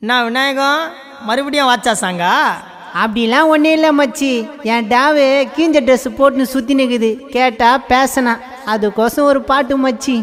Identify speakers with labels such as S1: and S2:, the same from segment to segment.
S1: நான் விநாயகம் மறுபடியும் வாச்சா சாங்கா
S2: அப்படிலாம் ஒன்றும் இல்லை மச்சி என் டாவு கீஞ்ச ட்ரெஸ் போட்டுன்னு சுற்றி நிற்குது கேட்டா பேசினா அதுக்கோசம் ஒரு பாட்டு மச்சி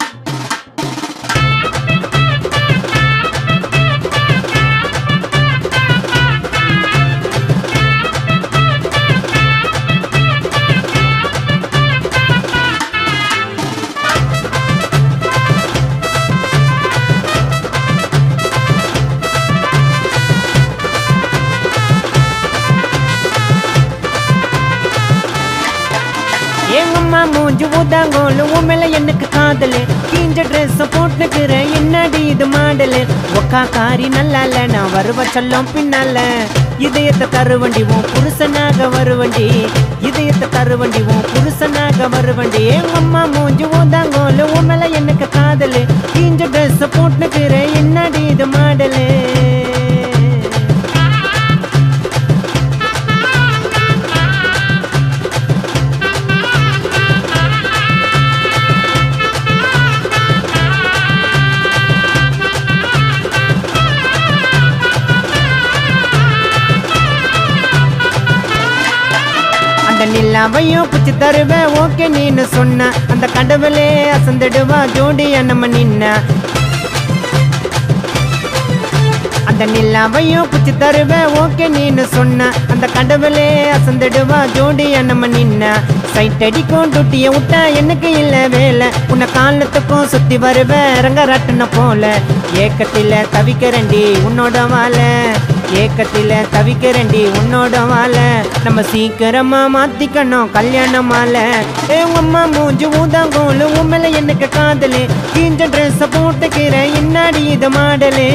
S2: எங்கம்மா மூஞ்சி ஊதாங்கோலு உண்மையில எனக்கு காதலு கீஞ்ச ட்ரெஸ் போட்டுக்கிற என்னடி இது மாடலு ஒக்கா காரி நல்லால நான் வருவ சொல்லும் பின்னால இதயத்தை தருவண்டி உன் புருஷனாக வருவண்டி இதயத்தை தருவண்டி உன் புருஷனாக வருவண்டி எங்கம்மா மூஞ்சி ஊதாங்கோலு உண்மையில எனக்கு காதலு கீஞ்ச ட்ரெஸ் போட்டுக்கிற என்னடி இது மாடலு அந்த நிலாவையும் பிச்சு தருவேன் ஓகே நீன்னு சொன்ன அந்த கடவுளே அசந்துடுவா ஜோடி நம்ம நின்ன அந்த நிலாவையும் பிச்சு தருவேன் ஓகே நீன்னு சொன்ன அந்த கடவுளே அசந்துடுவா ஜோடி நம்ம நின்ன சைட் அடிக்கும் துட்டிய விட்டா எனக்கு இல்ல வேலை உன்னை காலத்துக்கும் சுத்தி வருவேன் ரங்கராட்டின போல ஏக்கத்தில தவிக்கிறண்டி உன்னோட வாழை ஏக்கத்தில தவிக்கிறண்டி உன்னோட வாழை நம்ம சீக்கிரமா மாத்திக்கணும் கல்யாணம் மாலை ஏ அம்மா மூஞ்சி ஊதாங்கோலு உண்மையில எனக்கு காதலு கீஞ்ச ட்ரெஸ் போட்டுக்கிற என்னாடி இது மாடலு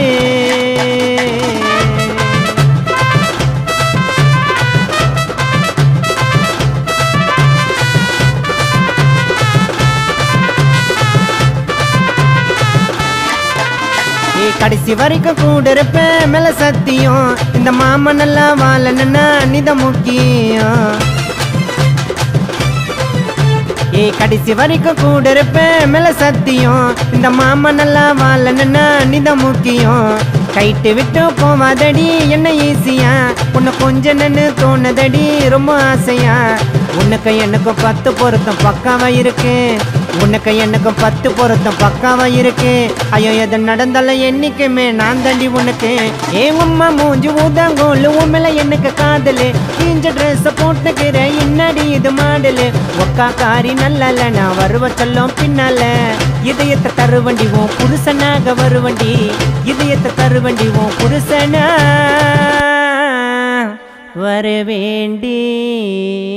S2: நீ கடைசி வரைக்கும் கூட இருப்பேன் மேல சத்தியம் இந்த மாமன் நல்லா வாழணும்னா நித முக்கியம் ஏய் கடைசி வரைக்கும் கூட இருப்பேன் மேல சத்தியம் இந்த மாமன் நல்லா வாழணும்னா நித முக்கியம் கைட்டு விட்டு போவாதடி என்ன ஈஸியா உன்னை கொஞ்ச நின்னு தோணுதடி ரொம்ப ஆசையா உனக்கு எனக்கும் பத்து பொருத்தம் பக்காவா இருக்கு உனக்கு எனக்கும் பத்து பொருத்தம் பக்காவா இருக்கு ஐயோ எது நடந்தாலும் என்னைக்குமே நான் தாண்டி உனக்கு ஏ உம்மா மூஞ்சி ஊதாங்கோலு உண்மையில எனக்கு காதலு கீஞ்ச ட்ரெஸ் போட்டுக்கிற என்னடி இது மாடலு ஒக்கா காரி நல்லால நான் வருவ சொல்லும் பின்னால இதயத்தை தருவண்டி உன் புருஷனாக வருவண்டி இதயத்தை தருவண்டி உன் புருஷனா வரவேண்டி